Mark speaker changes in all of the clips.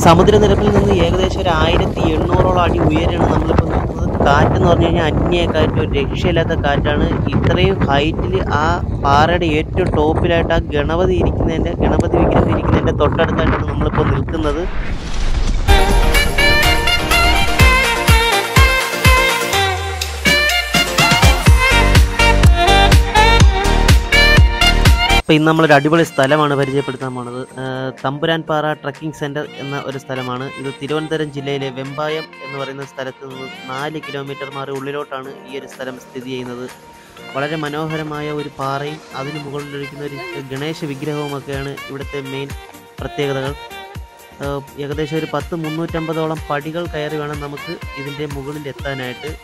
Speaker 1: സമുദ്രനിരപ്പിൽ നിന്ന് ഏകദേശം ഒരു ആയിരത്തി എണ്ണൂറോളം അടി ഉയരെയാണ് നമ്മളിപ്പോൾ നിൽക്കുന്നത് കാറ്റെന്ന് പറഞ്ഞു കഴിഞ്ഞാൽ അന്യ കാറ്റ് ഒരു രക്ഷയില്ലാത്ത കാറ്റാണ് ഇത്രയും ഹൈറ്റിൽ ആ പാറയുടെ ഏറ്റവും ടോപ്പിലായിട്ട് ആ ഗണപതി ഇരിക്കുന്നതിൻ്റെ ഗണപതി വിഗ്രഹം ഇരിക്കുന്നതിൻ്റെ തൊട്ടടുത്തായിട്ടാണ് നമ്മളിപ്പോൾ നിൽക്കുന്നത് അപ്പോൾ ഇന്ന് നമ്മളൊരു അടിപൊളി സ്ഥലമാണ് പരിചയപ്പെടുത്താൻ പോണത് ഏഹ് തമ്പുരാൻപാറ ട്രക്കിംഗ് സെൻറ്റർ എന്ന ഒരു സ്ഥലമാണ് ഇത് തിരുവനന്തപുരം ജില്ലയിലെ വെമ്പായം എന്ന് പറയുന്ന സ്ഥലത്ത് നിന്ന് നാല് കിലോമീറ്റർ മാറി ഉള്ളിലോട്ടാണ് ഈ ഒരു സ്ഥലം സ്ഥിതി ചെയ്യുന്നത് വളരെ മനോഹരമായ ഒരു പാറയും അതിന് മുകളിലൊഴിക്കുന്ന ഒരു ഗണേശ വിഗ്രഹവുമൊക്കെയാണ് ഇവിടുത്തെ മെയിൻ പ്രത്യേകതകൾ ഏഹ് ഏകദേശം ഒരു പത്ത് മുന്നൂറ്റമ്പതോളം പടികൾ കയറി വേണം നമുക്ക് ഇതിൻ്റെ മുകളിൽ എത്താനായിട്ട്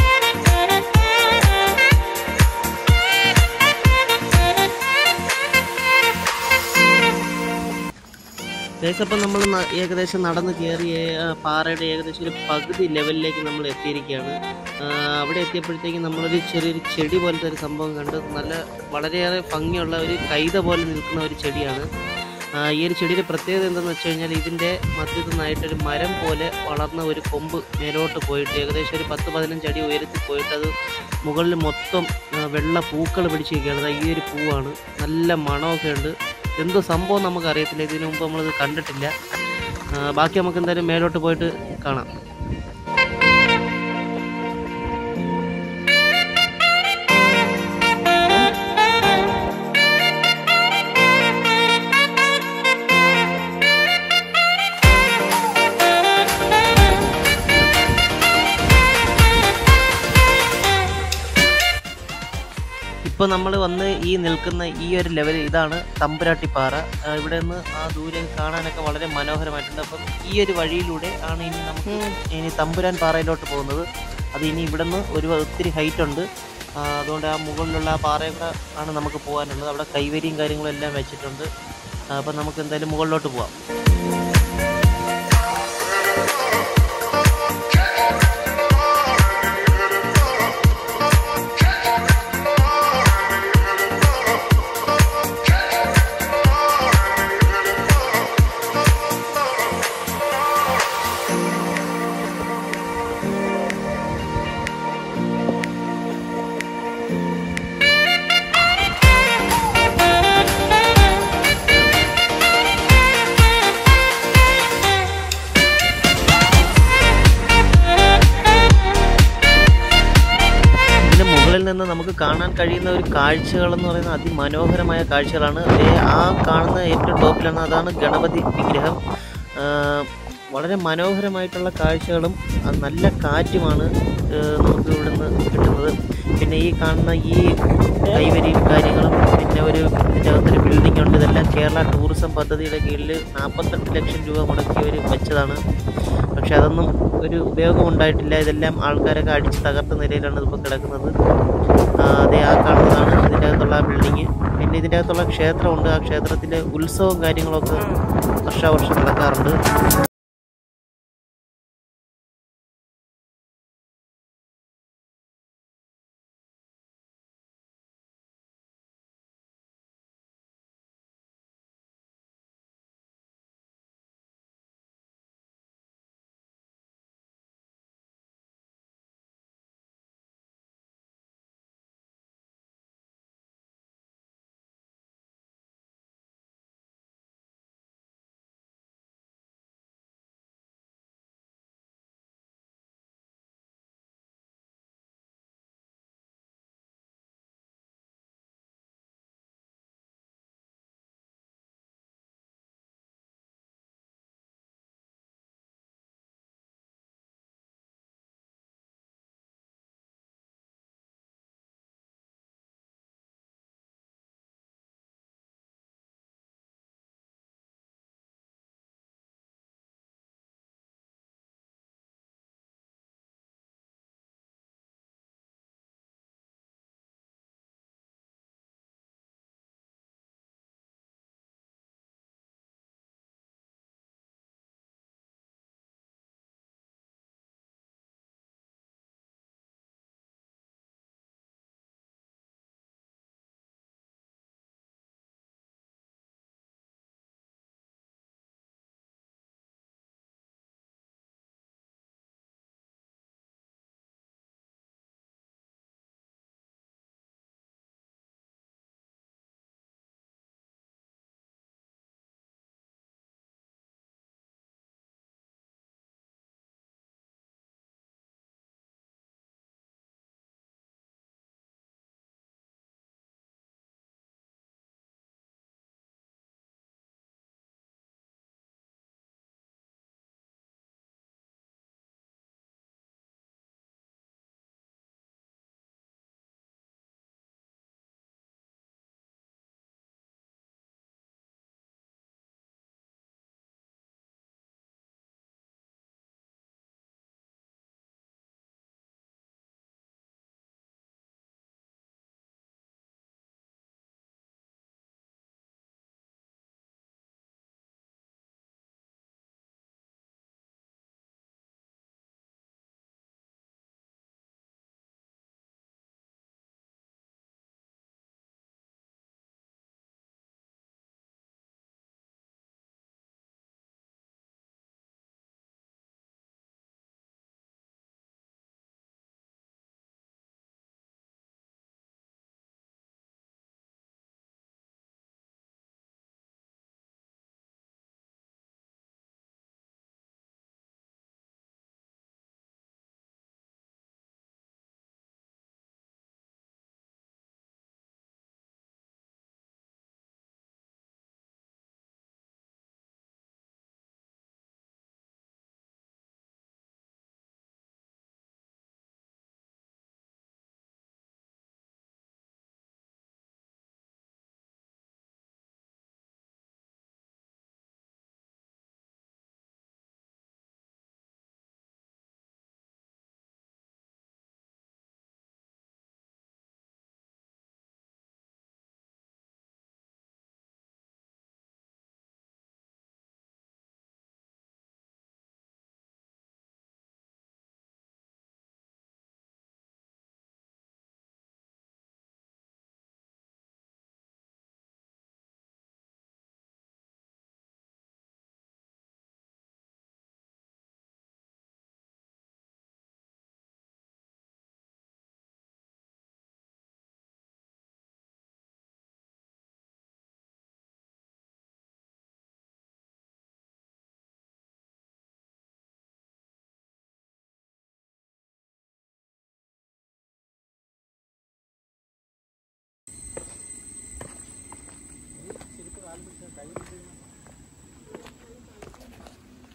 Speaker 1: ഏകദേശം നമ്മൾ ഏകദേശം നടന്ന് കയറി ഏ- പാറയുടെ ഏകദേശം ഒരു പകുതി ലെവലിലേക്ക് നമ്മൾ എത്തിയിരിക്കുകയാണ് ആ, അവിടെ എത്തിയപ്പോഴത്തേക്കും നമ്മളൊരു ചെറിയൊരു ചെടി പോലത്തെ ഒരു സംഭവം കണ്ട് നല്ല വളരെയേറെ ഭംഗിയുള്ള ഒരു കൈത പോലെ നിൽക്കുന്ന ഒരു ചെടിയാണ് ആ, ഈ ഒരു ചെടിയുടെ പ്രത്യേകത എന്തെന്ന് വെച്ച് കഴിഞ്ഞാൽ ഇതിൻ്റെ മധ്യത്തു നിന്നായിട്ടൊരു മരം പോലെ വളർന്ന ഒരു കൊമ്പ് മേലോട്ട് പോയിട്ട് ഏകദേശം ഒരു പത്ത് പതിനഞ്ച് അടി ഉയരത്തിൽ പോയിട്ട് അത് മുകളിൽ മൊത്തം ആ, വെള്ള പൂക്കൾ പിടിച്ചിരിക്കുകയാണ് ദാ ഈ ഒരു പൂവാണ് നല്ല മണമൊക്കെ ഉണ്ട് എന്തോ സംഭവം നമുക്ക് അറിയത്തില്ല ഇതിനു മുമ്പ് നമ്മളിത് കണ്ടിട്ടില്ല ആ, ബാക്കി നമുക്ക് എന്തായാലും മേലോട്ട് പോയിട്ട് കാണാം ഇപ്പോൾ നമ്മൾ വന്ന് ഈ നിൽക്കുന്ന ഈ ഒരു ലെവൽ ഇതാണ് തമ്പുരാട്ടിപ്പാറ ആ, ഇവിടെ നിന്ന് ആ ദൂരെ കാണാനൊക്കെ വളരെ മനോഹരമായിട്ടുണ്ട് അപ്പം ഈ ഒരു വഴിയിലൂടെ ആണ് ഇനി നമുക്ക് ഇനി തമ്പുരാൻ പാറയിലോട്ട് പോകുന്നത് അത് ഇനി ഇവിടെ നിന്ന് ഒരു ഒത്തിരി ഹൈറ്റ് ഉണ്ട് ആ, അതുകൊണ്ട് ആ മുകളിലുള്ള ആ പാറയുടെ ആണ് നമുക്ക് പോകാനുള്ളത് അവിടെ കൈവരിയും കാര്യങ്ങളും എല്ലാം വെച്ചിട്ടുണ്ട് ആ, അപ്പം നമുക്ക് എന്തായാലും മുകളിലോട്ട് പോവാം ഇതിന്റെ മുകളിൽ നിന്ന് നമുക്ക് കാണാൻ കഴിയുന്ന ഒരു കാഴ്ചകൾ എന്ന് പറയുന്നത് അതിമനോഹരമായ കാഴ്ചകളാണ് ദേ ആ കാണുന്ന ഏറ്റവും ടോപ്പിലാണ് അതാണ് ഗണപതി വിഗ്രഹം ആ, വളരെ മനോഹരമായിട്ടുള്ള കാഴ്ചകളും ആ, നല്ല കാറ്റുമാണ് ആ, നമുക്ക് ഇവിടുന്ന് കിട്ടുന്നത് പിന്നെ ഈ കാണുന്ന ഈ കൈവരിയും കാര്യങ്ങളും പിന്നെ ഒരു ഇതിൻ്റെ അകത്തൊരു ബിൽഡിംഗ് ഉണ്ട് ഇതെല്ലാം കേരള ടൂറിസം പദ്ധതിയുടെ കീഴിൽ നാൽപ്പത്തെട്ട് ലക്ഷം രൂപ മുടക്കി അവർ വെച്ചതാണ് പക്ഷെ അതൊന്നും ഒരു ഉപയോഗം ഉണ്ടായിട്ടില്ല ഇതെല്ലാം ആൾക്കാരൊക്കെ അടിച്ച് തകർത്ത നിലയിലാണ് ഇതിപ്പോൾ കിടക്കുന്നത് ആ, അതെ ആ കാണുന്നതാണ് ഇതിൻ്റെ അകത്തുള്ള ബിൽഡിങ് പിന്നെ ഇതിൻ്റെ അകത്തുള്ള ക്ഷേത്രമുണ്ട് ആ ക്ഷേത്രത്തിലെ ഉത്സവവും കാര്യങ്ങളൊക്കെ വർഷാവർഷം നടക്കാറുണ്ട്